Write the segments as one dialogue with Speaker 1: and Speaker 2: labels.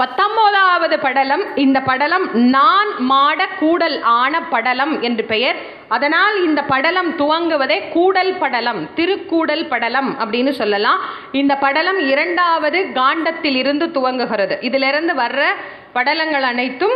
Speaker 1: பத்தொன்பதாவது படலம் இந்த படலம் நான் மாட கூடல் ஆன படலம் என்று பெயர் அதனால் இந்த படலம் துவங்குவதே கூடல் படலம் திருக்கூடல் படலம் அப்படின்னு சொல்லலாம் இந்த படலம் இரண்டாவது காண்டத்தில் இருந்து துவங்குகிறது இதிலிருந்து வர்ற படலங்கள் அனைத்தும்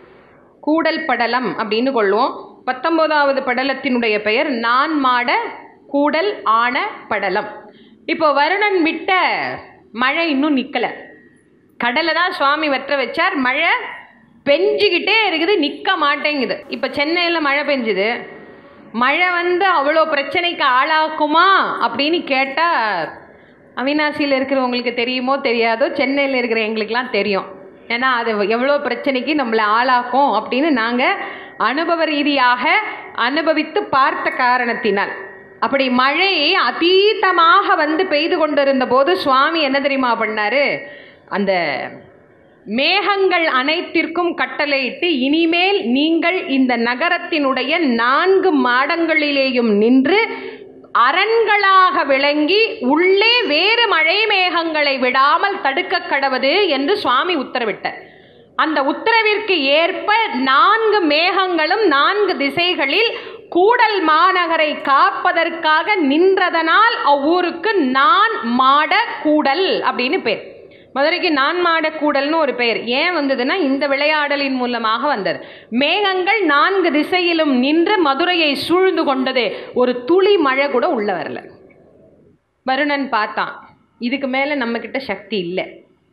Speaker 1: கூடல் படலம் அப்படின்னு கொள்வோம் பத்தொன்பதாவது படலத்தினுடைய பெயர் நான் மாட கூடல் ஆன படலம் இப்போ வருணன் விட்ட மழை இன்னும் நிற்கலை கடலை தான் சுவாமி வெற்ற வச்சார் மழை பெஞ்சிக்கிட்டே இருக்குது நிற்க மாட்டேங்குது இப்போ சென்னையில் மழை பெஞ்சுது மழை வந்து அவ்வளோ பிரச்சனைக்கு ஆளாக்குமா அப்படின்னு கேட்டால் அவினாசியில் இருக்கிறவங்களுக்கு தெரியுமோ தெரியாதோ சென்னையில் இருக்கிற எங்களுக்கெல்லாம் தெரியும் ஏன்னா அது எவ்வளோ பிரச்சனைக்கு நம்மளை ஆளாக்கும் அப்படின்னு நாங்கள் அனுபவ ரீதியாக அனுபவித்து பார்த்த காரணத்தினால் அப்படி மழை அதீதமாக வந்து பெய்து கொண்டிருந்த போது சுவாமி என்ன தெரியுமா பண்ணாரு அந்த மேகங்கள் அனைத்திற்கும் கட்டளையிட்டு இனிமேல் நீங்கள் இந்த நகரத்தினுடைய நான்கு மாடங்களிலேயும் நின்று அரண்களாக விளங்கி உள்ளே வேறு மழை மேகங்களை விடாமல் தடுக்க கடவது என்று சுவாமி உத்தரவிட்டார் அந்த உத்தரவிற்கு ஏற்ப நான்கு மேகங்களும் நான்கு திசைகளில் கூடல் மாநகரை காப்பதற்காக நின்றதனால் அவ்வூருக்கு நான் மாட கூடல் அப்படின்னு பேர் மதுரைக்கு நான் மாட கூடல்னு ஒரு பெயர் ஏன் வந்ததுன்னா இந்த விளையாடலின் மூலமாக வந்தது மேகங்கள் நான்கு திசையிலும் நின்று மதுரையை சூழ்ந்து கொண்டது ஒரு துளி மழை கூட உள்ள வரல வருணன் பார்த்தான் இதுக்கு மேலே நம்மக்கிட்ட சக்தி இல்லை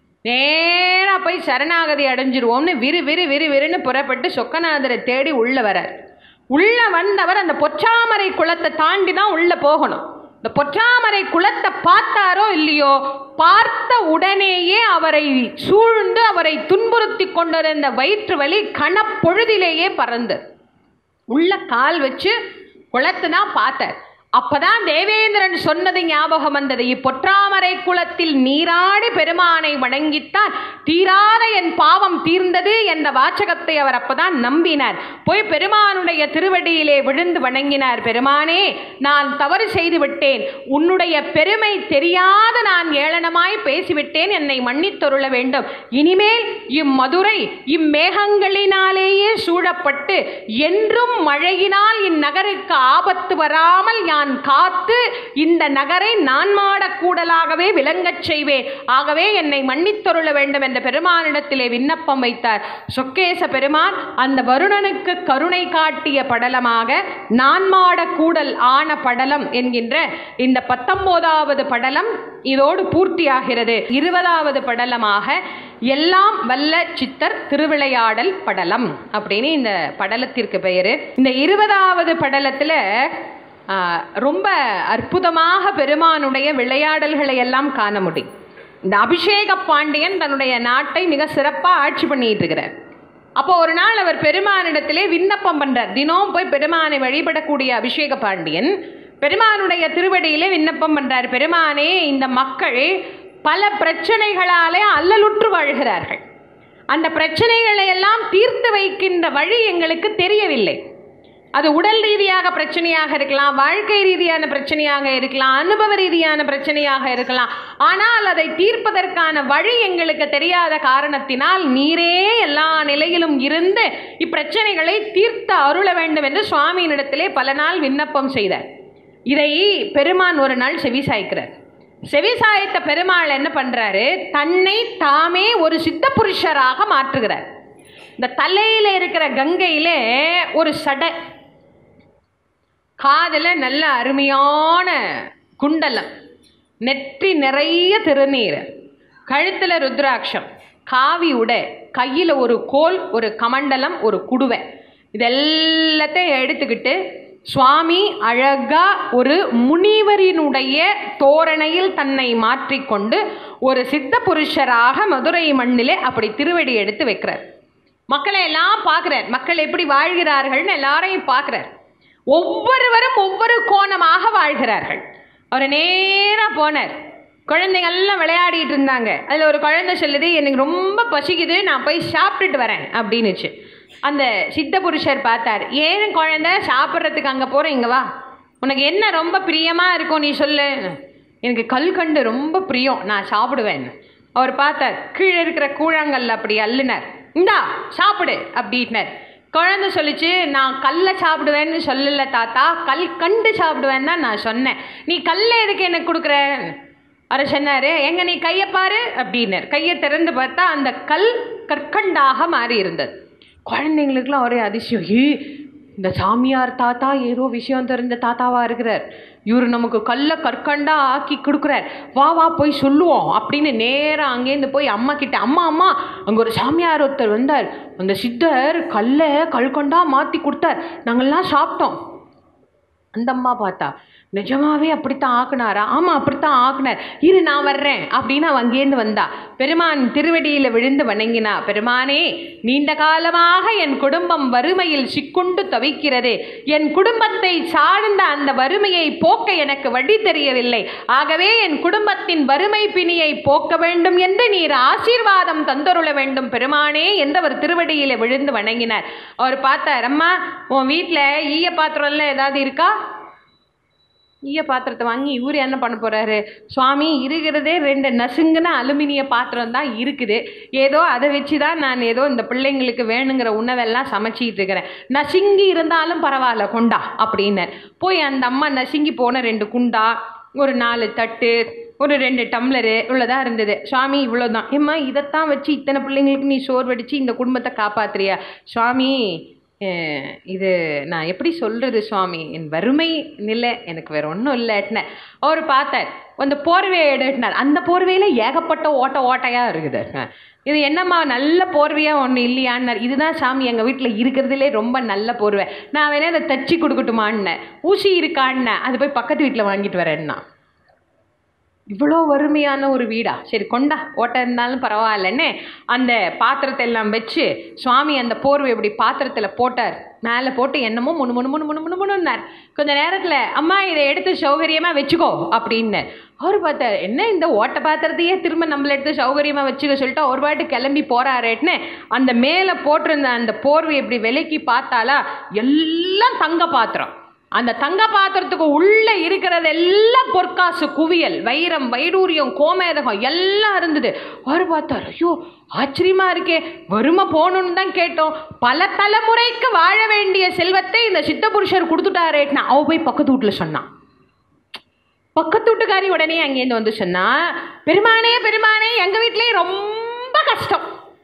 Speaker 1: நேராக போய் சரணாகதி அடைஞ்சிருவோம்னு விறு விறு விறு விறுன்னு புறப்பட்டு சொக்கநாதரை தேடி உள்ள வரார் உள்ள வந்தவர் அந்த பொற்றாமரை குளத்தை தாண்டி தான் உள்ள போகணும் இந்த பொற்றாமரை குளத்தை பார்த்தாரோ இல்லையோ பார்த்த உடனேயே அவரை சூழ்ந்து அவரை துன்புறுத்தி கொண்டிருந்த வயிற்று வலி கணப்பொழுதிலேயே பறந்து உள்ள கால் வச்சு குளத்து தான் பார்த்தார் அப்பதான் தேவேந்திரன் சொன்னது ஞாபகம் வந்தது இப்பொற்றாமரை குளத்தில் நீராடி பெருமானை வணங்கித்தான் தீராத என் பாவம் தீர்ந்தது என்ற வாச்சகத்தை அவர் அப்பதான் நம்பினார் போய் பெருமானுடைய திருவடியிலே விழுந்து வணங்கினார் பெருமானே நான் தவறு செய்து விட்டேன் உன்னுடைய பெருமை தெரியாத நான் ஏளனமாய் பேசிவிட்டேன் என்னை மன்னித்தொருள வேண்டும் இனிமேல் இம்மதுரை இம்மேகங்களினாலேயே சூழப்பட்டு என்றும் மழையினால் இந்நகருக்கு ஆபத்து வராமல் யான் காத்து இந்த நகரை நான் மாடக்கூடலாகவே விளங்கச் செய்வேன் ஆகவே என்னை மன்னித்தொருள வேண்டும் என்ற பெருமானிடத்திலே விண்ணப்பம் வைத்தார் சொக்கேச பெருமான் அந்த வருணனுக்கு கருணை காட்டிய படலமாக நான் மாடக்கூடல் ஆன படலம் என்கின்ற இந்த பத்தொன்பதாவது படலம் இதோடு பூர்த்தியாகிறது இருபதாவது படலமாக எல்லாம் வல்ல சித்தர் திருவிளையாடல் படலம் அப்படின்னு இந்த படலத்திற்கு பெயர் இந்த இருபதாவது படலத்தில் ஆஹ், ரொம்ப அற்புதமாக பெருமானுடைய விளையாடல்களை எல்லாம் காண முடியும் இந்த அபிஷேக பாண்டியன் தன்னுடைய நாட்டை மிக சிறப்பாக ஆட்சி பண்ணிட்டு இருக்கிறார் அப்போ ஒரு நாள் அவர் பெருமானிடத்திலே விண்ணப்பம் பண்றார் தினம் போய் பெருமானை வழிபடக்கூடிய அபிஷேக பாண்டியன் பெருமானுடைய திருவடியிலே விண்ணப்பம் பண்றார் பெருமானே இந்த மக்கள் பல பிரச்சனைகளாலே அல்லலுற்று வாழ்கிறார்கள் அந்த பிரச்சனைகளை எல்லாம் தீர்த்து வைக்கின்ற வழி எங்களுக்கு தெரியவில்லை அது உடல் ரீதியாக பிரச்சனையாக இருக்கலாம் வாழ்க்கை ரீதியான பிரச்சனையாக இருக்கலாம் அனுபவ ரீதியான பிரச்சனையாக இருக்கலாம் ஆனால் அதை தீர்ப்பதற்கான வழி எங்களுக்கு தெரியாத காரணத்தினால் நீரே எல்லா நிலையிலும் இருந்து இப்பிரச்சனைகளை தீர்த்து அருள வேண்டும் என்று சுவாமியினிடத்திலே பல நாள் விண்ணப்பம் செய்தார் இதை பெருமான் ஒரு நாள் செவிசாய்க்கிறார் செவிசாய்த்த பெருமாள் என்ன பண்றாரு தன்னை தாமே ஒரு சித்த புருஷராக மாற்றுகிறார் இந்த தலையில இருக்கிற கங்கையிலே ஒரு சடை காதில் நல்ல அருமையான குண்டலம் நெற்றி நிறைய திருநீர் கழுத்தில் ருத்ராட்சம் காவி உடை கையில் ஒரு கோல் ஒரு கமண்டலம் ஒரு குடுவை இதெல்லாத்தையும் எடுத்துக்கிட்டு சுவாமி அழகா ஒரு முனிவரினுடைய தோரணையில் தன்னை மாற்றிக்கொண்டு ஒரு சித்த புருஷராக மதுரை மண்ணிலே அப்படி திருவடி எடுத்து வைக்கிறார் மக்களை எல்லாம் பார்க்குறார் மக்கள் எப்படி வாழ்கிறார்கள்னு எல்லாரையும் பார்க்குறார் ஒவ்வொருவரும் ஒவ்வொரு கோணமாக வாழ்கிறார்கள் அவர் நேராக போனார் குழந்தைங்க எல்லாம் விளையாடிட்டு இருந்தாங்க அதில் ஒரு குழந்தை சொல்லுது எனக்கு ரொம்ப பசிக்குது நான் போய் சாப்பிட்டுட்டு வரேன் அப்படின்னுச்சு அந்த சித்த புருஷர் பார்த்தார் ஏன் குழந்தை சாப்பிட்றதுக்கு அங்கே போகிறேன் இங்கே வா உனக்கு என்ன ரொம்ப பிரியமாக இருக்கும் நீ சொல்லு எனக்கு கல்கண்டு ரொம்ப பிரியம் நான் சாப்பிடுவேன் அவர் பார்த்தார் கீழே இருக்கிற கூழாங்கல்ல அப்படி அள்ளினார் இந்தா சாப்பிடு அப்படின்னார் குழந்தை சொல்லிச்சு நான் கல்லை சாப்பிடுவேன்னு சொல்லல தாத்தா கல் கண்டு சாப்பிடுவேன்னு தான் நான் சொன்னேன் நீ கல்லை எதுக்கு எனக்கு கொடுக்குற அவர் சொன்னார் எங்க நீ கையை பாரு அப்படின்னார் கையை திறந்து பார்த்தா அந்த கல் கற்கண்டாக மாறி இருந்தது குழந்தைங்களுக்குலாம் ஒரே அதிசயம் ஏ இந்த சாமியார் தாத்தா ஏதோ விஷயம் தெரிஞ்ச தாத்தாவா இருக்கிறார் இவர் நமக்கு கல்லை கற்கண்டா ஆக்கி கொடுக்குறார் வா வா போய் சொல்லுவோம் அப்படின்னு நேராக அங்கேருந்து போய் அம்மா கிட்ட அம்மா அம்மா அங்கே ஒரு சாமியார் ஒருத்தர் வந்தார் அந்த சித்தர் கல்லை கல்கண்டா மாற்றி கொடுத்தார் நாங்கள்லாம் சாப்பிட்டோம் அந்த அம்மா பார்த்தா நிஜமாவே அப்படித்தான் ஆக்குனாரா ஆமாம் அப்படித்தான் ஆக்குனார் இரு நான் வர்றேன் அப்படின்னு அவ அங்கேருந்து வந்தா பெருமான் திருவடியில் விழுந்து வணங்கினா பெருமானே நீண்ட காலமாக என் குடும்பம் வறுமையில் சிக்குண்டு தவிக்கிறதே என் குடும்பத்தை சார்ந்த அந்த வறுமையை போக்க எனக்கு வழி தெரியவில்லை ஆகவே என் குடும்பத்தின் வறுமை பிணியை போக்க வேண்டும் என்று நீர் ஆசீர்வாதம் தந்தருள வேண்டும் பெருமானே என்று அவர் திருவடியில் விழுந்து வணங்கினார் அவர் பார்த்தார் அம்மா உன் வீட்டில் ஈய பாத்திரம்லாம் ஏதாவது இருக்கா ஈய பாத்திரத்தை வாங்கி இவர் என்ன பண்ண போறாரு சுவாமி இருக்கிறதே ரெண்டு நசுங்குன அலுமினிய பாத்திரம் தான் இருக்குது ஏதோ அதை வச்சு தான் நான் ஏதோ இந்த பிள்ளைங்களுக்கு வேணுங்கிற உணவெல்லாம் சமைச்சிட்டு இருக்கிறேன் நசுங்கி இருந்தாலும் பரவாயில்ல கொண்டா அப்படின்னு போய் அந்த அம்மா நசுங்கி போன ரெண்டு குண்டா ஒரு நாலு தட்டு ஒரு ரெண்டு டம்ளரு இவ்வளோதான் இருந்தது சுவாமி இவ்வளோதான் ஏம்மா இதைத்தான் வச்சு இத்தனை பிள்ளைங்களுக்கு நீ சோறு வடித்து இந்த குடும்பத்தை காப்பாத்துறியா சுவாமி அஹ், இது நான் எப்படி சொல்கிறது சுவாமி என் வறுமை நிலை எனக்கு வேற ஒன்றும் இல்லைட்டின அவர் பார்த்தார் அந்த போர்வையை எடுட்டினார் அந்த போர்வையில் ஏகப்பட்ட ஓட்ட ஓட்டையாக இருக்குது அஹ், இது என்னம்மா நல்ல போர்வையாக ஒன்று இல்லையான்னார் இதுதான் சாமி எங்கள் வீட்டில் இருக்கிறதுலே ரொம்ப நல்ல போர்வை நான் வேணா இதை தச்சு கொடுக்கட்டுமான்னேன் ஊசி இருக்கான்னேன் அது போய் பக்கத்து வீட்டில் வாங்கிட்டு வரேன்னா இவ்வளோ வறுமையான ஒரு வீடா சரி கொண்டா ஓட்ட இருந்தாலும் பரவாயில்லன்னு அந்த பாத்திரத்தை எல்லாம் வச்சு சுவாமி அந்த போர்வை இப்படி பாத்திரத்தில் போட்டார் மேலே போட்டு என்னமோ முணு முணு முணு முணு முணு முணுன்னார் கொஞ்ச நேரத்தில் அம்மா இதை எடுத்து சௌகரியமாக வச்சுக்கோ அப்படின்னு அவர் பார்த்தார் என்ன இந்த ஓட்ட பாத்திரத்தையே திரும்ப நம்மள எடுத்து சௌகரியமாக வச்சுக்க சொல்லிட்டு ஒரு பாட்டு கிளம்பி போறாரேட்னு அந்த மேலே போட்டிருந்த அந்த போர்வை இப்படி விலைக்கு பார்த்தாலா எல்லாம் தங்க பாத்திரம் அந்த தங்க பாத்திரத்துக்கு உள்ள இருக்கிறது எல்லாம் பொற்காசு குவியல் வைரம் வைடூரியம் கோமேதகம் எல்லாம் இருந்தது அவர் பார்த்தார் ஐயோ ஆச்சரியமா இருக்கே வறுமை போகணும்னு தான் கேட்டோம் பல தலைமுறைக்கு வாழ வேண்டிய செல்வத்தை இந்த சித்த புருஷர் கொடுத்துட்டாரேட்னா அவ போய் பக்கத்து வீட்டில் சொன்னான் பக்கத்து வீட்டுக்காரி உடனே அங்கேருந்து வந்து சொன்னா பெருமானே பெருமானே எங்க வீட்லயே ரொம்ப கஷ்டம்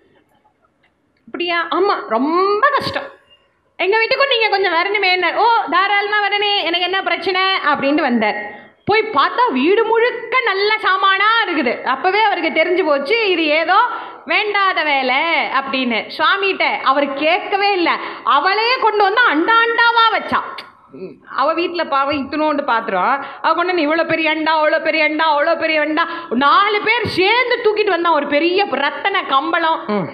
Speaker 1: அப்படியா ஆமா ரொம்ப கஷ்டம் எங்க வீட்டுக்கும் நீங்க கொஞ்சம் வரணுமே என்ன ஓ தாராளமா வரனே எனக்கு என்ன பிரச்சனை அப்படின்ட்டு வந்தார் போய் பார்த்தா வீடு முழுக்க நல்ல சாமானா இருக்குது அப்பவே அவருக்கு தெரிஞ்சு போச்சு இது ஏதோ வேண்டாத வேலை அப்படின்னு சுவாமிகிட்ட அவர் கேட்கவே இல்லை அவளே கொண்டு வந்து அண்டா அண்டாவா வச்சா ம், அவ வீட்டில் பாவம் இத்தனோண்டு பாத்திரம் அவ கொண்டு வந்து இவ்வளோ பெரிய அண்டா அவ்வளோ பெரிய அண்டா அவ்வளோ பெரிய அண்டா நாலு பேர் சேர்ந்து தூக்கிட்டு வந்தான் ஒரு பெரிய ரத்தன கம்பளம் ம்.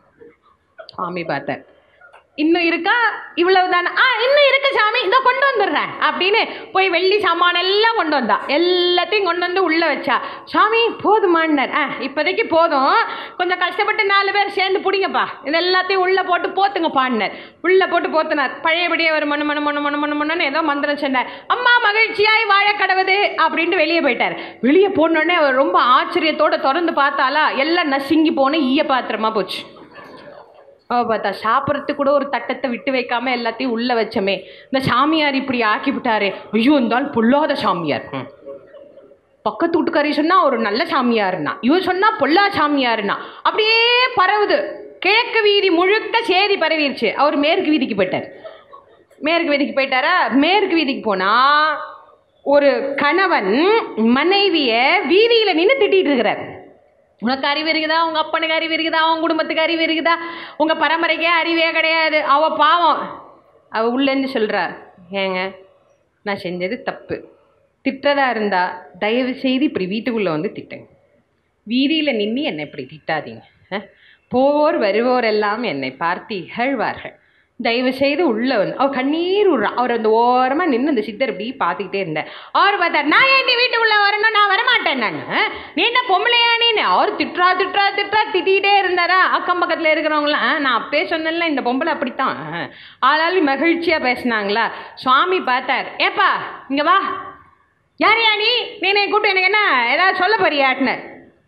Speaker 1: சாமி பார்த்தார் இன்னும் இருக்கா இவ்வளவு தானே ஆ இன்னும் இருக்கு சாமி இதோ கொண்டு வந்துடுறேன் அப்படின்னு போய் வெள்ளி சாமான் எல்லாம் கொண்டு வந்தா எல்லாத்தையும் கொண்டு வந்து உள்ள வச்சா சாமி போதுமான்னார் ஆ இப்போதைக்கு போதும் கொஞ்சம் கஷ்டப்பட்டு நாலு பேர் சேர்ந்து பிடிங்கப்பா இது எல்லாத்தையும் உள்ள போட்டு போத்துங்கப்பான்னார் உள்ள போட்டு போத்துனார் பழையபடியே ஒரு மணு மணு மணு மணு மணு மணுன்னு ஏதோ மந்திரம் சொன்னார் அம்மா மகிழ்ச்சியாய் வாழ கடவுது அப்படின்ட்டு வெளியே போயிட்டார் வெளியே போனோடனே அவர் ரொம்ப ஆச்சரியத்தோட திறந்து பார்த்தாலா எல்லாம் நசுங்கி போன ஈய பாத்திரமா போச்சு அவ பார்த்தா சாப்பிட்றதுக்கு கூட ஒரு தட்டத்தை விட்டு வைக்காம எல்லாத்தையும் உள்ள வச்சமே இந்த சாமியார் இப்படி ஆக்கி விட்டாரே ஐயோ இருந்தால் பொல்லாத சாமியார் ம். பக்கத்து வீட்டுக்காரி சொன்னா ஒரு நல்ல சாமியார்னா இவன் சொன்னா பொல்லா சாமியார்னா அப்படியே பரவுது கிழக்கு வீதி முழுக்க சேதி பரவிருச்சு அவர் மேற்கு வீதிக்கு போயிட்டார் மேற்கு வீதிக்கு போயிட்டாரா மேற்கு வீதிக்கு போனா ஒரு கணவன் மனைவிய வீதியில நின்று திட்டிட்டு இருக்கிறார் உனக்கு அறிவு இருக்குதா உங்க அப்பனுக்கு அறிவு இருக்குதா உன் குடும்பத்துக்கு அறிவு இருக்குதா உங்க பரம்பரைக்கே அறிவே கிடையாது அவ பாவம் அவ உள்ளேருந்து சொல்றா ஏங்க நான் செஞ்சது தப்பு திட்டுறதா இருந்தா தயவு செய்து இப்படி வீட்டுக்குள்ள வந்து திட்டுங்க வீதியில நின்று என்னை இப்படி திட்டாதீங்க அஹ். போவோர் வருவோர் எல்லாம் என்னை பார்த்து இகழ்வார்கள் தயவு செய்து உள்ள வந்து அவர் கண்ணீர் விடுறா அவர் அந்த ஓரமா நின்று அந்த சித்தர் இப்படி பார்த்துக்கிட்டே இருந்தார் அவர் பார்த்தார் நான் ஏன் வீட்டுக்குள்ள வரணும் நான் வரமாட்டேன் நான் அஹ். நீ என்ன பொம்பளையா நீன்னு அவர் திட்டுறா திட்டுறா திட்டுறா திட்டிகிட்டே இருந்தாரா அக்கம் பக்கத்துல இருக்கிறவங்களாம் "அஹ், நான் அப்பே சொன்னேன்ல இந்த பொம்பளை அப்படித்தான் அஹ்." ஆளாளு மகிழ்ச்சியா பேசினாங்களா சுவாமி பார்த்தார் ஏப்பா இங்க வா யார் யா நீ நீ என்னை கூப்பிட்டு எனக்கு என்ன ஏதாவது சொல்ல போறியாட்டின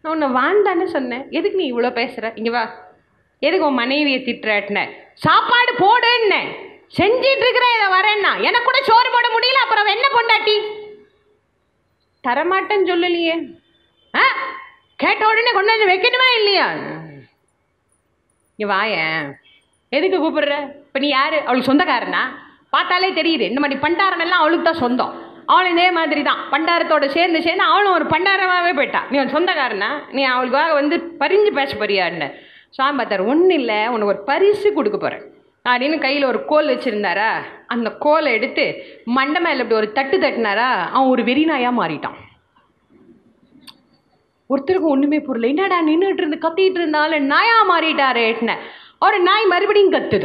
Speaker 1: நான் உன்னை வாண்டான்னு சொன்னேன் எதுக்கு நீ இவ்வளோ பேசுற இங்க வா எதுக்கு உன் மனைவியை திட்டுறேன்னு சாப்பாடு போடுன்னேன் செஞ்சிட்டு இருக்கிறேன் இதை வரேன்னா எனக்கு கூட சோறு போட முடியல அப்புறம் அவ என்ன பொண்டாட்டி தரமாட்டேன்னு சொல்லலையே ஆ கேட்ட உடனே கொண்டு வந்து வைக்கணுமா இல்லையா இங்க வாயேன் எதுக்கு கூப்பிடுற இப்போ நீ யாரு அவளுக்கு சொந்தக்காரனா பார்த்தாலே தெரியுது இந்த மாதிரி பண்டாரம் எல்லாம் அவளுக்கு தான் சொந்தம் அவளும் இதே மாதிரி தான் பண்டாரத்தோட சேர்ந்து சேர்ந்து அவளும் ஒரு பண்டாரமாகவே போயிட்டா நீ ஒரு சொந்தக்காரனா நீ அவளுக்காக வந்து பரிஞ்சு பேச போறியான்னு சுவாமி பார்த்தார் ஒன்றும் இல்லை உனக்கு ஒரு பரிசு கொடுக்க போகிறேன் அப்படின்னு கையில் ஒரு கோல் வச்சுருந்தாரா அந்த கோலை எடுத்து மண்டை மேலே இப்படி ஒரு தட்டு தட்டினாரா அவன் ஒரு வெறிநாயாக மாறிட்டான் ஒருத்தருக்கு ஒண்ணுமே புரியல என்னடா நின்றுட்டு இருந்து கத்திட்டு இருந்தாலும் நாயா மாறிட்டாரேன்னு ஒரு நாய் மறுபடியும் கத்துது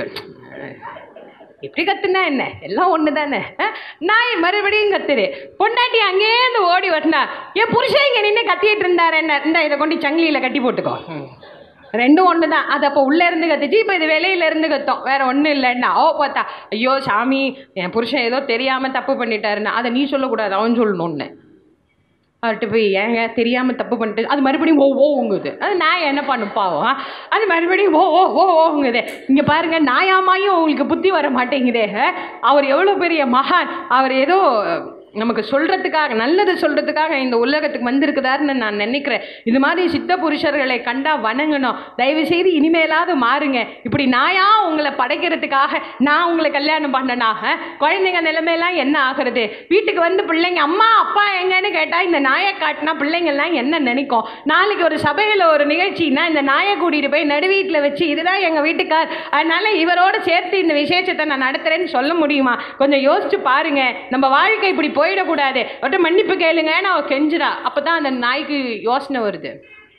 Speaker 1: எப்படி கத்துனா என்ன எல்லாம் ஒன்று தானே நாய் மறுபடியும் கத்துது பொண்டாட்டி அங்கேருந்து ஓடி வரனா என் புருஷன் இங்கே நின்று கத்திட்டு இருந்தாரு என்ன இந்த இதை கொண்டு சங்கிலியில் கட்டி போட்டுக்கோ ரெண்டும் ஒன்று தான் அது அப்போ உள்ளே இருந்து கத்துச்சு இப்போ இது வெளியில இருந்து கத்தோம் வேற ஒன்றும் இல்லைன்னா ஓ பார்த்தா ஐயோ சாமி என் புருஷன் ஏதோ தெரியாமல் தப்பு பண்ணிட்டாருன்னு அதை நீ சொல்லக்கூடாது அவன் சொல்லணும்னு அவர்கிட்ட போய் ஏங்க தெரியாமல் தப்பு பண்ணிட்டு அது மறுபடியும் ஓ ஓங்குது அது நான் என்ன பண்ணும் பாவம் அது மறுபடியும் ஓ ஓ ஓ ஓங்குது இங்கே பாருங்க நாயாமாயும் உங்களுக்கு புத்தி வர மாட்டேங்குதே அவர் எவ்வளோ பெரிய மகான் அவர் ஏதோ நமக்கு சொல்கிறதுக்காக நல்லது சொல்கிறதுக்காக இந்த உலகத்துக்கு வந்திருக்குதாருன்னு நான் நினைக்கிறேன் இது மாதிரி சித்த புருஷர்களை கண்டா வணங்கணும் தயவு செய்து இனிமேலாவது மாறுங்க இப்படி நாயா உங்களை படைக்கிறதுக்காக நான் உங்களை கல்யாணம் பண்ணனாக குழந்தைங்க நிலைமையெல்லாம் என்ன ஆகுறது வீட்டுக்கு வந்து பிள்ளைங்க அம்மா அப்பா எங்கன்னு கேட்டால் இந்த நாயை காட்டினா பிள்ளைங்கள்லாம் என்ன நினைக்கும் நாளைக்கு ஒரு சபையில் ஒரு நிகழ்ச்சின்னா இந்த நாயை கூட்டிகிட்டு போய் நடுவீட்டில் வச்சு இதுதான் எங்கள் வீட்டுக்கார் அதனால இவரோட சேர்த்து இந்த விசேஷத்தை நான் நடத்துகிறேன்னு சொல்ல முடியுமா கொஞ்சம் யோசிச்சு பாருங்க நம்ம வாழ்க்கை இப்படி போயிடக்கூடாது அவர்கிட்ட மன்னிப்பு கேளுங்கன்னு அவ கெஞ்சுறா அப்போ தான் அந்த நாய்க்கு யோசனை வருது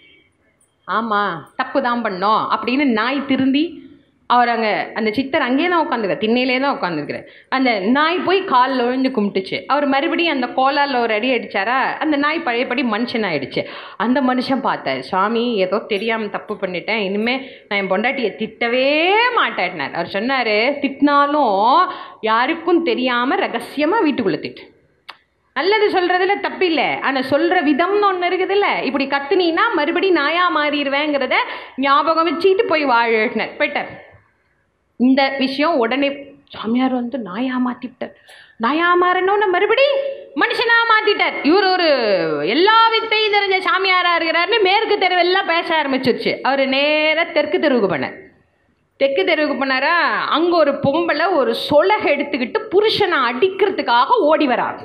Speaker 1: ஆமாம் தப்பு தான் பண்ணோம் அப்படின்னு நாய் திருந்தி அவர் அங்கே அந்த சித்தர் அங்கேயே தான் உட்காந்துருக்க திண்ணையிலே தான் உட்காந்துருக்குறேன் அந்த நாய் போய் காலில் விழுந்து கும்பிட்டுச்சு அவர் மறுபடியும் அந்த கோலாரில் ஒரு அடி அடிச்சாரா அந்த நாய் பழையபடி மனுஷன் ஆயிடுச்சு அந்த மனுஷன் பார்த்தார் சுவாமி ஏதோ தெரியாமல் தப்பு பண்ணிட்டேன் இனிமேல் நான் என் பொண்டாட்டியை திட்டவே மாட்டேன்னார் அவர் சொன்னார் திட்டினாலும் யாருக்கும் தெரியாமல் ரகசியமாக வீட்டுக்குள்ளே திட்டு நல்லது சொல்றதுல தப்பில்லை ஆனால் சொல்ற விதம்னு ஒன்று இருக்குதுல்ல இப்படி கத்துனீன்னா மறுபடியும் நாயா மாறிடுவேங்கிறத ஞாபகம் வச்சுட்டு போய் வாழினார் போயிட்டார் இந்த விஷயம் உடனே சாமியார் வந்து நாயா மாத்திட்டார் நாயா மாறணும்னு மறுபடி மனுஷனா மாத்திட்டார் இவர் ஒரு எல்லா வித்தையும் தெரிஞ்ச சாமியாரா இருக்கிறாருன்னு மேற்கு தெருவெல்லாம் பேச ஆரம்பிச்சிருச்சு அவர் நேரா தெற்கு தெருவுக்கு பண்ணார் தெற்கு தெருவுக்கு போனாரா அங்கே ஒரு பொம்பளை ஒரு சொலகை எடுத்துக்கிட்டு புருஷனை அடிக்கிறதுக்காக ஓடி வரார்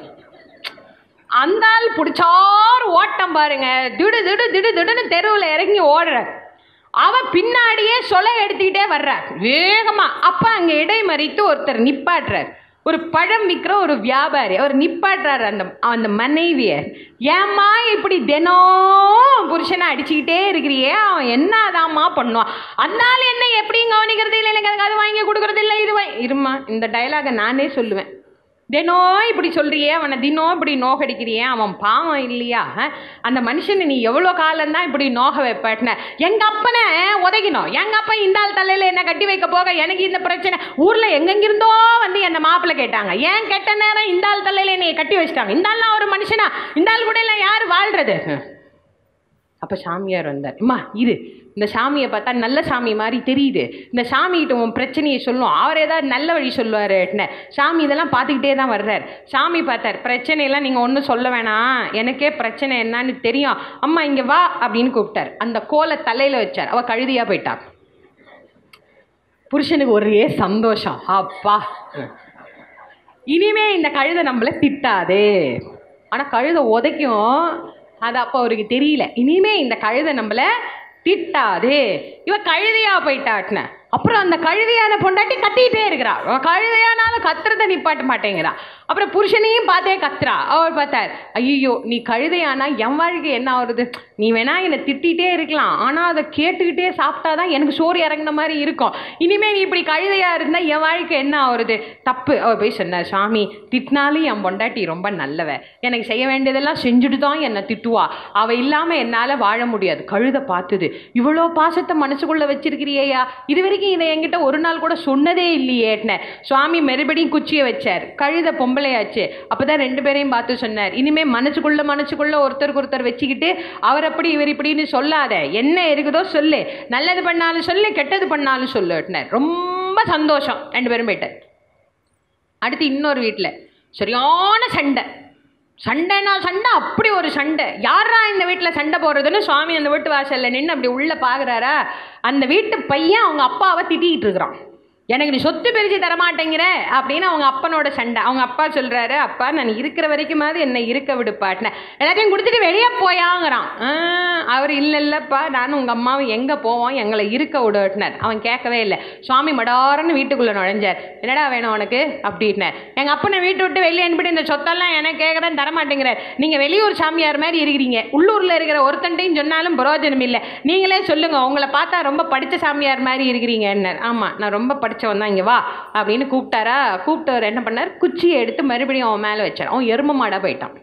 Speaker 1: அந்த ஆள் பிடிச்சாரு ஓட்டம் பாருங்க திடு திடு திடு திடுன்னு தெருவில் இறங்கி ஓடுறார் அவன் பின்னாடியே சொலை எடுத்துக்கிட்டே வர்றார் வேகமா அப்ப அங்க இடைமறித்து ஒருத்தர் நிப்பாட்டுறார் ஒரு பழம் விற்கிற ஒரு வியாபாரி அவர் நிப்பாட்டுறாரு அந்த அந்த மனைவிய ஏம்மா இப்படி தினம் புருஷனை அடிச்சுக்கிட்டே இருக்கிறியே அவன் என்னதாம்மா பண்ணுவான் அந்த ஆள் என்ன எப்படியும் கவனிக்கிறது இல்லை எனக்கு அதுக்கு அது வாங்கி கொடுக்கறது இல்லை இது வாங்கி இருமா இந்த டயலாகை நானே சொல்லுவேன் தினம் இப்படி சொல்றியே அவனை தினம் இப்படி நோகடிக்கிறியே அவன் பாவம் இல்லையா அஹ்? அந்த மனுஷனை நீ எவ்வளோ காலம்தான் இப்படி நோக வைப்பேட்டின எங்கள் அப்பனை உதைக்கணும் எங்கள் அப்பா இந்த ஆள் தலையில் என்ன கட்டி வைக்க போக எனக்கு இந்த பிரச்சனை ஊரில் எங்கெங்கிருந்தோ வந்து என்ன மாப்பிள்ளை கேட்டாங்க ஏன் கெட்ட நேரம் இந்த ஆள் தலையில் என்னைய கட்டி வச்சிட்டாங்க இந்த ஆள்லாம் ஒரு மனுஷனா இந்த ஆள் கூட எல்லாம் யார் வாழ்றது அப்போ சாமியார் வந்தார் அம்மா இரு இந்த சாமியை பார்த்தா நல்ல சாமி மாதிரி தெரியுது இந்த சாமிகிட்ட உன் பிரச்சனையை சொல்லும் அவர் ஏதாவது நல்ல வழி சொல்லுவார் சாமி இதெல்லாம் பார்த்துக்கிட்டே தான் வர்றார் சாமி பார்த்தார் பிரச்சனையெல்லாம் நீங்கள் ஒன்றும் சொல்ல வேணாம் எனக்கே பிரச்சனை என்னன்னு தெரியும் அம்மா இங்கே வா அப்படின்னு கூப்பிட்டார் அந்த கோலை தலையில் வச்சார் அவள் கழுதியாக போயிட்டா புருஷனுக்கு ஒரே சந்தோஷம் அப்பா இனிமே இந்த கழுதை நம்மளை திட்டாது ஆனால் கழுதை உதைக்கும் அது அப்போ அவருக்கு தெரியல இனிமே இந்த கழுதை நம்மளை திட்டாது இவ கழுதையா போயிட்டாட்ன அப்புறம் அந்த கழுதையான பொண்டாட்டி கத்திட்டே இருக்கிறா அவ கழுதையானாலும் கத்துறத நிப்பாட்ட மாட்டேங்கிறா அப்புறம் புருஷனையும் பார்த்தே கத்துறா அவர் பார்த்தார் ஐயோ நீ கழுதையானா என் வாழ்க்கை என்ன ஆகுறது நீ வேணா என்னை திட்டிகிட்டே இருக்கலாம் ஆனால் அதை கேட்டுக்கிட்டே சாப்பிட்டாதான் எனக்கு சோறு இறங்கின மாதிரி இருக்கும் இனிமே நீ இப்படி கழுதையா இருந்தா என் வாழ்க்கை என்ன ஆகுறது தப்பு அவர் போய் சொன்னார் சாமி திட்டினாலும் என் பொண்டாட்டி ரொம்ப நல்லவ எனக்கு செய்ய வேண்டியதெல்லாம் செஞ்சுட்டு தான் என்னை திட்டுவா அவ இல்லாமல் என்னால் வாழ முடியாது கழுதை பார்த்தது இவ்வளோ பாசத்தை மனசுக்குள்ளே வச்சிருக்கிறியா இது வரைக்கும் வரைக்கும் இதை என்கிட்ட ஒரு நாள் கூட சொன்னதே இல்லையேட்ன சுவாமி மறுபடியும் குச்சியை வச்சார் கழுத பொம்பளையாச்சு அப்பதான் ரெண்டு பேரையும் பார்த்து சொன்னார் இனிமே மனசுக்குள்ள மனசுக்குள்ள ஒருத்தருக்கு ஒருத்தர் வச்சுக்கிட்டு அவர் அப்படி இவர் இப்படின்னு சொல்லாத என்ன இருக்குதோ சொல்லு நல்லது பண்ணாலும் சொல்லு கெட்டது பண்ணாலும் சொல்லுட்டார் ரொம்ப சந்தோஷம் ரெண்டு பேரும் போயிட்டார் அடுத்து இன்னொரு வீட்டில் சரியான சண்டை சண்டைனா சண்டை அப்படி ஒரு சண்டை யாரா இந்த வீட்டில் சண்டை போடுறதுன்னு சுவாமி அந்த வீட்டு வாசலில் நின்று அப்படி உள்ளே பார்க்குறாரா அந்த வீட்டு பையன் அவங்க அப்பாவை திட்டிகிட்டு இருக்கிறான் எனக்கு நீ சொத்து பிரித்து தரமாட்டேங்கிற அப்படின்னு அவங்க அப்பனோட சண்டை அவங்க அப்பா சொல்கிறாரு அப்பா நான் இருக்கிற வரைக்குமாவது என்னை இருக்க விடுப்பாட்டினேன் எல்லாத்தையும் கொடுத்துட்டு வெளியே போயாங்கிறான் "ஆ, அவர் இல்லை இல்லைப்பா நானும் உங்கள் அம்மாவும் எங்கே போவோம் எங்களை இருக்க விடுட்டினார் அவன் கேட்கவே இல்லை சுவாமி மடாரன்னு வீட்டுக்குள்ளே நுழைஞ்சார் என்னடா வேணும் உனக்கு அப்படின்னார் எங்கள் அப்பனை வீட்டை விட்டு வெளியே அனுப்பிட்டு இந்த சொத்தெல்லாம் எனக்கு கேட்குறேன் தரமாட்டேங்கிறார் நீங்கள் வெளியூர் சாமியார் மாதிரி இருக்கிறீங்க உள்ளூரில் இருக்கிற ஒருத்தன்ட்டையும் சொன்னாலும் பிரயோஜனம் இல்லை நீங்களே சொல்லுங்கள் உங்களை பார்த்தா ரொம்ப படித்த சாமியார் மாதிரி இருக்கிறீங்கன்னார் ஆமாம் நான் ரொம்ப படித்தவன் தான் இங்கே வா அப்படின்னு கூப்பிட்டாரா கூப்பிட்டவர் என்ன பண்ணார் குச்சியை எடுத்து மறுபடியும் அவன் மேலே வச்சார் அவன் எரும மாடாக போயிட்டான்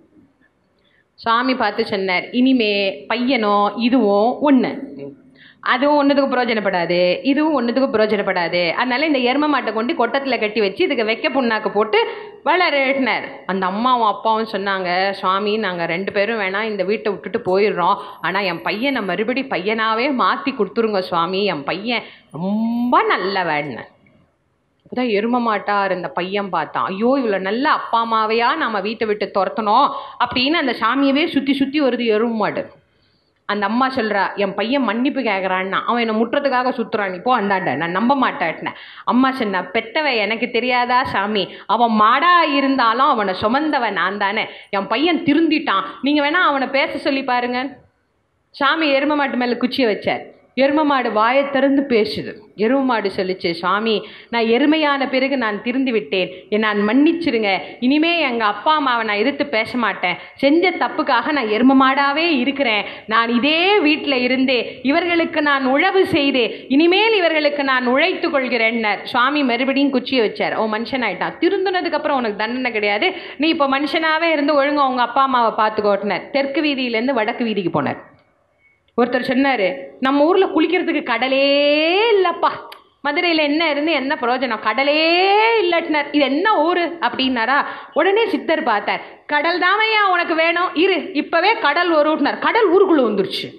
Speaker 1: சுவாமி பார்த்து சொன்னார் இனிமே பையனும் இதுவும் ஒன்று அதுவும் ஒன்றுத்துக்கு பிரயோஜனப்படாது இதுவும் ஒன்றுத்துக்கு பிரயோஜனப்படாது அதனால இந்த எரும மாட்டை கொண்டு கொட்டத்தில் கட்டி வச்சு இதுக்கு வைக்க புண்ணாக்கு போட்டு வளரட்டினார் அந்த அம்மாவும் அப்பாவும் சொன்னாங்க சுவாமி நாங்கள் ரெண்டு பேரும் வேணாம் இந்த வீட்டை விட்டுட்டு போயிடுறோம் ஆனால் என் பையனை மறுபடி பையனாகவே மாற்றி கொடுத்துருங்க சுவாமி என் பையன் ரொம்ப நல்லவன் அப்பதான் எரும மாட்டா இருந்த பையன் பார்த்தான் ஐயோ இவ்வளோ நல்ல அப்பா அம்மாவையா நம்ம வீட்டை விட்டு துரத்தணும் அப்படின்னு அந்த சாமியவே சுற்றி சுற்றி வருது எரும மாடு அந்த அம்மா சொல்றா என் பையன் மன்னிப்பு கேட்குறான்னா அவன் என்னை முட்டுறதுக்காக சுற்றுறான் நீ போ அந்தாண்ட நான் நம்ப மாட்டேன் அம்மா சொன்னா பெத்தவன் எனக்கு தெரியாதா சாமி அவன் மாடா இருந்தாலும் அவனை சுமந்தவன் நான் தானே என் பையன் திருந்திட்டான் நீங்கள் வேணா அவனை பேச சொல்லி பாருங்க சாமி எரும மாட்டு மேலே குச்சியை வச்சார் எரும மாடு வாயை திறந்து பேசுது எரும மாடு சொல்லிச்சு சாமி நான் எருமையான பிறகு நான் திருந்து விட்டேன் என்னை நான் மன்னிச்சிருங்க இனிமே எங்கள் அப்பா அம்மாவை நான் எதிர்த்து பேச மாட்டேன் செஞ்ச தப்புக்காக நான் எரும மாடாவே இருக்கிறேன் நான் இதே வீட்டில் இருந்தே இவர்களுக்கு நான் உழவு செய்தே இனிமேல் இவர்களுக்கு நான் உழைத்து கொள்கிறேன்னார் சுவாமி மறுபடியும் குச்சியை வச்சார் ஓ மனுஷன் ஆயிட்டான் திருந்தினதுக்கு அப்புறம் உனக்கு தண்டனை கிடையாது நீ இப்போ மனுஷனாவே இருந்து ஒழுங்கா உங்க அப்பா அம்மாவை பார்த்துக்கோட்டினார் தெற்கு வீதியிலேருந்து வடக்கு வீதிக்கு போனார் ஒருத்தர் சொன்னார் நம்ம ஊரில் குளிக்கிறதுக்கு கடலே இல்லைப்பா மதுரையில் என்ன இருந்து என்ன பிரயோஜனம் கடலே இல்லட்டினார் இது என்ன ஊர் அப்படின்னாரா உடனே சித்தர் பார்த்தார் கடல் தாமையா உனக்கு வேணும் இரு இப்போவே கடல் வருவினார் கடல் ஊருக்குள்ளே வந்துருச்சு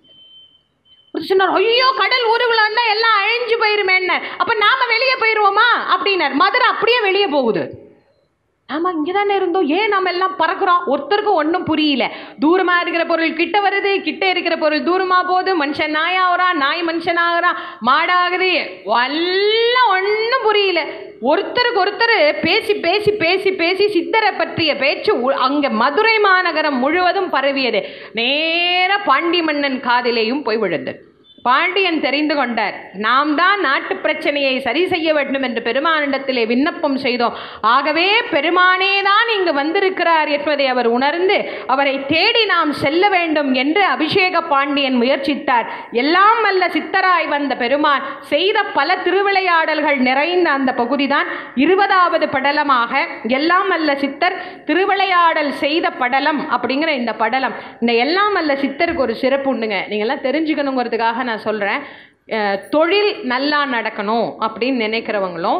Speaker 1: ஒருத்தர் சொன்னார் ஐயோ கடல் ஊருக்குள்ள வந்தால் எல்லாம் அழிஞ்சு போயிருமேன்னார் அப்போ நாம வெளியே போயிடுவோமா அப்படின்னார் மதுரை அப்படியே வெளியே போகுது ஆமா இங்கே தானே இருந்தோம் ஏன் நம்ம எல்லாம் பறக்குறோம் ஒருத்தருக்கும் ஒன்றும் புரியல தூரமாக இருக்கிற பொருள் கிட்ட வருது கிட்ட இருக்கிற பொருள் தூரமாக போகுது மனுஷன் நாயாகிறான் நாய் மனுஷனாகிறான் மாடாகுது எல்லாம் ஒன்றும் புரியல ஒருத்தருக்கு ஒருத்தர் பேசி பேசி பேசி பேசி சித்தரை பற்றிய பேச்சு உ- அங்க மதுரை மாநகரம் முழுவதும் பரவியது நேர பாண்டி மன்னன் காதிலேயும் போய் விழுந்தது பாண்டியன் தெரிந்து கொண்டார் நாம் தான் நாட்டு பிரச்சனையை சரி செய்ய வேண்டும் என்று பெருமானிடத்திலே விண்ணப்பம் செய்தோம் ஆகவே பெருமானே தான் இங்கு வந்திருக்கிறார் என்பதை அவர் உணர்ந்து அவரை தேடி நாம் செல்ல வேண்டும் என்று அபிஷேக பாண்டியன் முயற்சித்தார் எல்லாம் வல்ல சித்தராய் வந்த பெருமான் செய்த பல திருவிளையாடல்கள் நிறைந்த அந்த பகுதிதான் இருபதாவது படலமாக எல்லாம் வல்ல சித்தர் திருவிளையாடல் செய்த படலம் அப்படிங்கிற இந்த படலம் இந்த எல்லாம் வல்ல சித்தருக்கு ஒரு சிறப்பு உண்டுங்க நீங்கள்லாம் தெரிஞ்சுக்கணுங்கிறதுக்காக நான் சொல்கிறேன் தொழில் நல்லா நடக்கணும் அப்படின்னு நினைக்கிறவங்களும்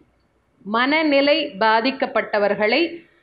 Speaker 1: மனநிலை பாதிக்கப்பட்டவர்களை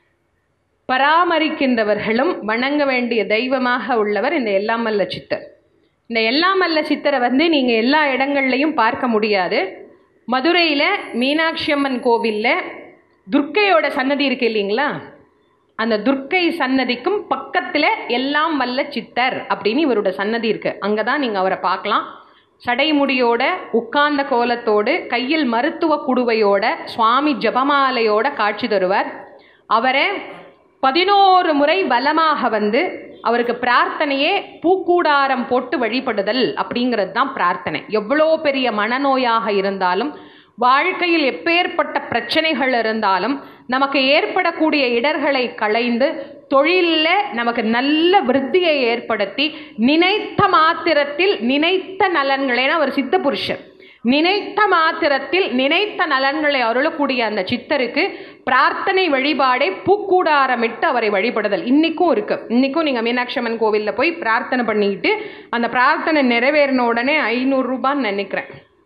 Speaker 1: பராமரிக்கின்றவர்களும் வணங்க வேண்டிய தெய்வமாக உள்ளவர் இந்த எல்லாமல்ல சித்தர் இந்த எல்லாமல்ல சித்தரை வந்து நீங்கள் எல்லா இடங்கள்லையும் பார்க்க முடியாது மதுரையில் மீனாட்சி அம்மன் கோவிலில் துர்க்கையோட சன்னதி இருக்கு இல்லைங்களா அந்த துர்க்கை சன்னதிக்கும் பக்கத்தில் எல்லாம் வல்ல சித்தர் அப்படின்னு இவரோட சன்னதி இருக்குது அங்கே தான் நீங்கள் அவரை பார்க்கலாம் சடைமுடியோட உட்கார்ந்த கோலத்தோடு கையில் மருத்துவ குடுவையோட சுவாமி ஜபமாலையோட காட்சி தருவார் அவரை பதினோரு முறை வலமாக வந்து அவருக்கு பிரார்த்தனையே பூக்கூடாரம் போட்டு வழிபடுதல் அப்படிங்கிறது தான் பிரார்த்தனை எவ்வளோ பெரிய மனநோயாக இருந்தாலும் வாழ்க்கையில் எப்பேற்பட்ட பிரச்சனைகள் இருந்தாலும் நமக்கு ஏற்படக்கூடிய இடர்களை களைந்து தொழிலில் நமக்கு நல்ல விருத்தியை ஏற்படுத்தி நினைத்த மாத்திரத்தில் நினைத்த நலன்களை ஏன்னா அவர் சித்த புருஷர் நினைத்த மாத்திரத்தில் நினைத்த நலன்களை அருளக்கூடிய அந்த சித்தருக்கு பிரார்த்தனை வழிபாடே பூக்கூடாரமிட்டு அவரை வழிபடுதல் இன்னைக்கும் இருக்கு இன்னைக்கும் நீங்கள் மீனாட்சி அம்மன் கோவிலில் போய் பிரார்த்தனை பண்ணிக்கிட்டு அந்த பிரார்த்தனை நிறைவேறின உடனே ஐநூறு ரூபான்னு நினைக்கிறேன்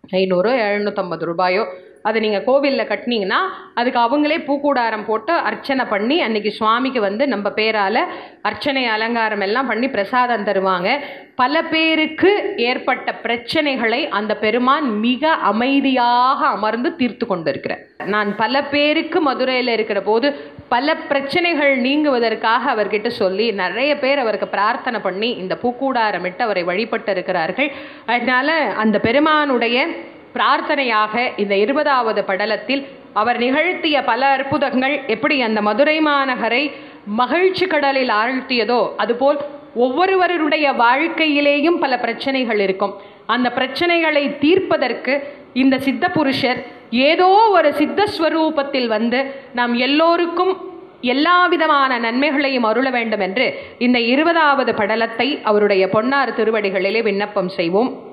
Speaker 1: ஐநூறோ எழுநூற்றம்பது ரூபாயோ அதை நீங்கள் கோவிலில் கட்டினீங்கன்னா அதுக்கு அவங்களே பூக்கூடாரம் போட்டு அர்ச்சனை பண்ணி அன்னைக்கு சுவாமிக்கு வந்து நம்ம பேரால் அர்ச்சனை அலங்காரம் எல்லாம் பண்ணி பிரசாதம் தருவாங்க பல பேருக்கு ஏற்பட்ட பிரச்சனைகளை அந்த பெருமான் மிக அமைதியாக அமர்ந்து தீர்த்து கொண்டிருக்கிறார் நான் பல பேருக்கு மதுரையில் இருக்கிற போது பல பிரச்சனைகள் நீங்குவதற்காக அவர்கிட்ட சொல்லி நிறைய பேர் அவருக்கு பிரார்த்தனை பண்ணி இந்த பூக்கூடாரமிட்டு அவரை வழிபட்டு இருக்கிறார்கள் அதனால அந்த பெருமானுடைய பிரார்த்தனையாக இந்த இருபதாவது படலத்தில் அவர் நிகழ்த்திய பல அற்புதங்கள் எப்படி அந்த மதுரை மாநகரை மகிழ்ச்சி கடலில் ஆழ்த்தியதோ அதுபோல் ஒவ்வொருவருடைய வாழ்க்கையிலேயும் பல பிரச்சனைகள் இருக்கும் அந்த பிரச்சனைகளை தீர்ப்பதற்கு இந்த சித்த புருஷர் ஏதோ ஒரு சித்தஸ்வரூபத்தில் வந்து நாம் எல்லோருக்கும் எல்லா விதமான நன்மைகளையும் அருள வேண்டும் என்று இந்த இருபதாவது படலத்தை அவருடைய பொன்னார் திருவடிகளிலே விண்ணப்பம் செய்வோம்